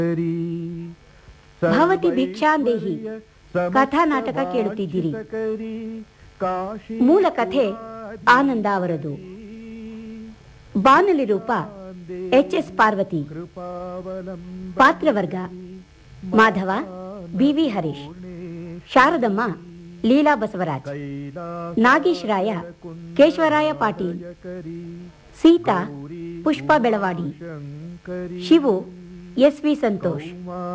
ಭವತಿ ಭಿಕ್ಷಾಂದೇಹಿ ಕಥಾ ನಾಟಕ ಕೇಳುತ್ತಿದ್ದೀರಿ ಮೂಲ ಕಥೆ ಆನಂದ ಅವರದು ಬಾನುಲಿ ರೂಪ ಎಚ್ ಎಸ್ ಪಾರ್ವತಿ ಪಾತ್ರವರ್ಗ Madhava B V Harish Sharadamma Leela Basavaraj Nagesh Raya Keshavaraya Patil Seetha Pushpa Belavadi Shivu S V Santosh